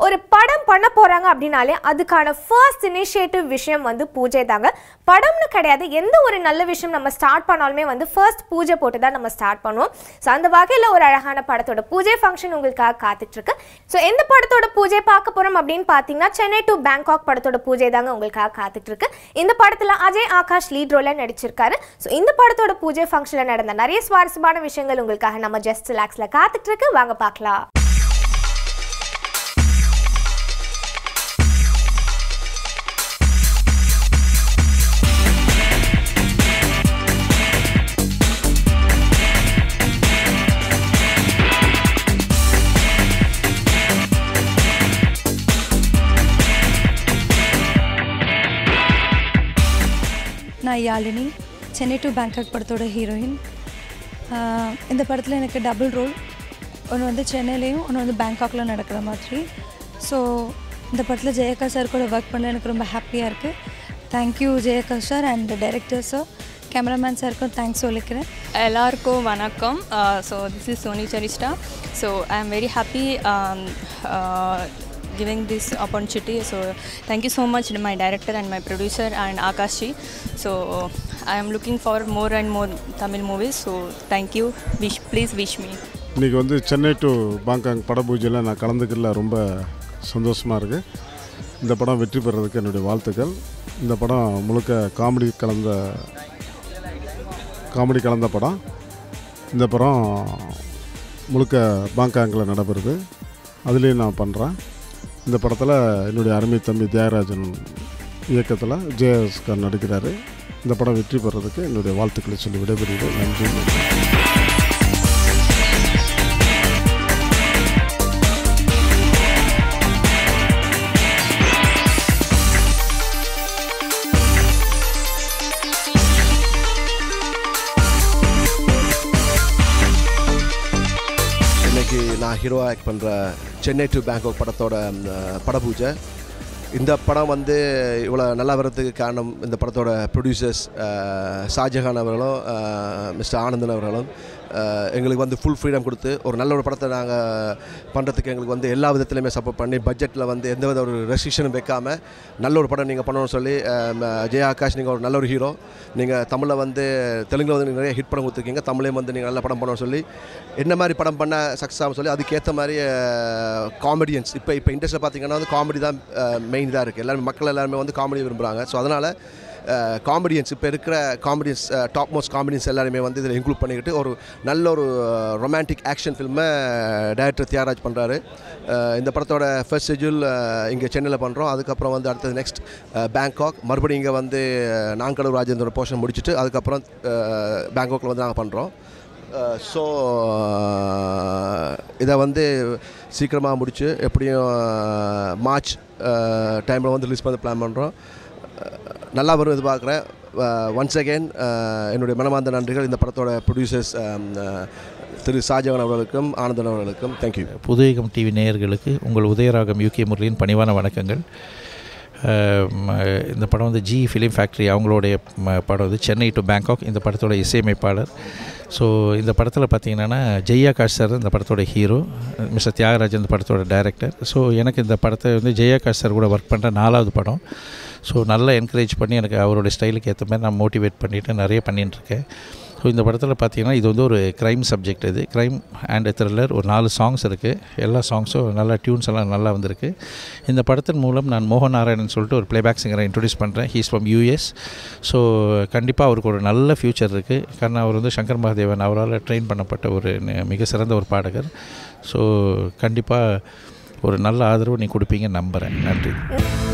ஒரு படம் பண்ண போகிறாங்க அப்படின்னாலே அதுக்கான ஃபர்ஸ்ட் இனிஷியேட்டிவ் விஷயம் வந்து பூஜை தாங்க படம்னு கிடையாது எந்த ஒரு நல்ல விஷயம் நம்ம ஸ்டார்ட் பண்ணாலுமே வந்து ஃபர்ஸ்ட் பூஜை போட்டு தான் நம்ம ஸ்டார்ட் பண்ணுவோம் ஸோ அந்த வகையில் ஒரு அழகான படத்தோட பூஜை ஃபங்க்ஷன் உங்களுக்காக காத்துட்ருக்கு ஸோ எந்த படத்தோட பூஜை பார்க்க போகிறோம் அப்படின்னு பார்த்தீங்கன்னா சென்னை டு பேங்காக் படத்தோட பூஜை தாங்க உங்களுக்காக காத்துட்ருக்கு இந்த படத்தில் அஜய் ஆகாஷ் லீட் ரோலில் நடிச்சிருக்காரு ஸோ இந்த படத்தோட பூஜை ஃபங்க்ஷனில் நடந்த நிறைய சுவாரஸ்யமான விஷயங்கள் உங்களுக்காக நம்ம ஜஸ்ட் ரிலாக்ஸில் காத்துட்ருக்கு வாங்க பார்க்கலாம் நான் யாழினி சென்னை டு பேங்காக் படத்தோட ஹீரோயின் ஆஹ் இந்த படத்தில் எனக்கு டபுள் ரோல் ஒன்று வந்து சென்னையிலையும் ஒன்று வந்து பேங்காக்கில் நடக்கிற மாதிரி ஸோ இந்த படத்தில் ஜெயக்கா சார் கூட ஒர்க் பண்ண எனக்கு ரொம்ப ஹாப்பியாக இருக்குது thank you Jayakka sir and director sir cameraman சாருக்கும் தேங்க்ஸ் சொல்லிக்கிறேன் எல்லாருக்கும் வணக்கம் so this is Soni Charishta so I am very happy giving this opportunity so thank you so much to my director and my producer and akashi so i am looking for more and more tamil movies so thank you wish please wish me இன்றைக்கி வந்து Chennai to Pangong பட பூஜையில் நான் கலந்துக்கல ரொம்ப சந்தோஷமாக இருக்குது இந்த படம் வெற்றி பெறதுக்கு என்னுடைய வாழ்த்துக்கள் இந்த படம் முழுக்க காமெடி கலந்த காமெடி கலந்த படம் இந்த படம் முழுக்க பாங்காங்கில் நடைபெறுது அதுலேயும் நான் பண்ணுறேன் இந்த படத்தில் என்னுடைய அருமை தம்பி தியாகராஜன் இயக்கத்தில் ஜேஎஸ்கர் நடிக்கிறாரு இந்த படம் வெற்றி பெறதுக்கு என்னுடைய வாழ்த்துக்களை சொல்லி விடைபெறுகிறேன் நன்றி இன்னைக்கு நான் ஹீரோ ஆக்ட் பண்ணுற சென்னை டு பேங்காக் படத்தோட ம், பட பூஜை இந்த படம் வந்து இவ்வளோ நல்லா வர்றதுக்கு காரணம் இந்த படத்தோட ப்ரொடியூசர்ஸ் ஷாஜஹான் அவர்களும் மிஸ்டர் ஆனந்தன் அவர்களும் அஹ், எங்களுக்கு வந்து ஃபுல் ஃப்ரீடம் கொடுத்து ஒரு நல்ல ஒரு படத்தை நாங்கள் பண்ணுறதுக்கு எங்களுக்கு வந்து எல்லா விதத்துலையுமே சப்போர்ட் பண்ணி பட்ஜெட்டில் வந்து எந்த வித ஒரு ரெஸ்ட்ரிக்ஷனும் வைக்காமல் நல்ல ஒரு படம் நீங்கள் பண்ணணும்னு சொல்லி அஹ், ம- ஜெய ஆகாஷ் நீங்கள் ஒரு நல்ல ஒரு ஹீரோ நீங்கள் தமிழில் வந்து தெலுங்கில் வந்து நீங்க நிறைய ஹிட் படம் கொடுத்துருக்கீங்க தமிழையும் வந்து நீங்கள் நல்ல படம் பண்ணணும்னு சொல்லி என்ன மாதிரி படம் பண்ண சக்ஸஸ் ஆகும் சொல்லி அதுக்கேற்ற மாதிரி காமெடியன்ஸ் இப்போ இப்போ இண்டஸ்ட்ரியில் பார்த்தீங்கன்னா வந்து காமெடி தான் மெயின் தான் இருக்குது எல்லாருமே மக்கள் எல்லாருமே வந்து காமெடி விரும்புகிறாங்க ஸோ அதனால் காமெடியன்ஸ் இப்போ இருக்கிற காமெடியன்ஸ் டாப் மோஸ்ட் காமெடியன்ஸ் எல்லாருமே வந்து இதில் இன்க்ளூட் பண்ணிக்கிட்டு ஒரு நல்ல ஒரு ரொமான்டிக் ஆக்ஷன் ஃபில்மை டைரக்டர் தியாகராஜ் பண்ணுறாரு இந்த படத்தோட ஃபர்ஸ்ட் ஷெட்யூல் இங்கே சென்னையில் பண்ணுறோம் அதுக்கப்புறம் வந்து அடுத்தது நெக்ஸ்ட் பேங்காக் மறுபடியும் இங்கே வந்து நாங்கடூர் ராஜேந்திர போர்ஷன் முடிச்சுட்டு அதுக்கப்புறம் பேங்காக்கில் வந்து நாங்கள் பண்ணுறோம் ஸோ இதை வந்து சீக்கிரமாக முடிச்சு எப்படியும் மார்ச் டைமில் வந்து ரிலீஸ் பண்ண பிளான் பண்ணுறோம் நல்லா வரும் எதிர்பார்க்குறேன் ஒன்ஸ் அகெயின் என்னுடைய மனமார்ந்த நன்றிகள் இந்த படத்தோட ப்ரொடியூசர்ஸ் திரு ஷாஜகான் அவர்களுக்கும் ஆனந்தன் அவர்களுக்கும் தேங்க்யூ புதுயுகம் டிவி நேயர்களுக்கு உங்கள் உதயராகம் யூகே முரளியின் பணிவான வணக்கங்கள் அஹ் ம- இந்த படம் வந்து ஜி ஃபிலிம் ஃபேக்ட்ரி அவங்களுடைய ம- படம் வந்து சென்னை டு பேங்காக் இந்த படத்தோட இசையமைப்பாளர் ஸோ இந்த படத்தில் பார்த்தீங்கன்னா ஜெயாகாஷ் சார் இந்த படத்தோட ஹீரோ மிஸ்டர் தியாகராஜன் இந்த படத்தோட டைரக்டர் ஸோ எனக்கு இந்த படத்தை வந்து ஜெயாகாஷ் சார் கூட ஒர்க் பண்ணுற நாலாவது படம் ஸோ நல்லா என்கரேஜ் பண்ணி எனக்கு அவரோட ஸ்டைலுக்கு ஏற்ற மாதிரி நான் மோட்டிவேட் பண்ணிவிட்டு நிறைய பண்ணிட்டு இருக்கேன் ஸோ இந்த படத்தில் பார்த்தீங்கன்னா இது வந்து ஒரு க்ரைம் சப்ஜெக்ட் இது க்ரைம் அண்ட் த்ரில்லர் ஒரு நாலு சாங்ஸ் இருக்குது எல்லா சாங்ஸும் நல்லா டியூன்ஸ் எல்லாம் நல்லா வந்திருக்கு இந்த படத்தின் மூலம் நான் மோகன் நாராயணன் சொல்லிட்டு ஒரு ப்ளேபேக் சிங்கரை இன்ட்ரடியூஸ் பண்ணுறேன் ஹீஸ் ஃப்ரம் யூஎஸ் ஸோ கண்டிப்பாக அவருக்கு ஒரு நல்ல ஃப்யூச்சர் இருக்குது காரணம் அவர் வந்து சங்கர் மகாதேவன் அவரால் ட்ரெயின் பண்ணப்பட்ட ஒரு நி- மிக சிறந்த ஒரு பாடகர் ஸோ கண்டிப்பாக ஒரு நல்ல ஆதரவு நீ கொடுப்பீங்கன்னு நம்புகிறேன் நன்றி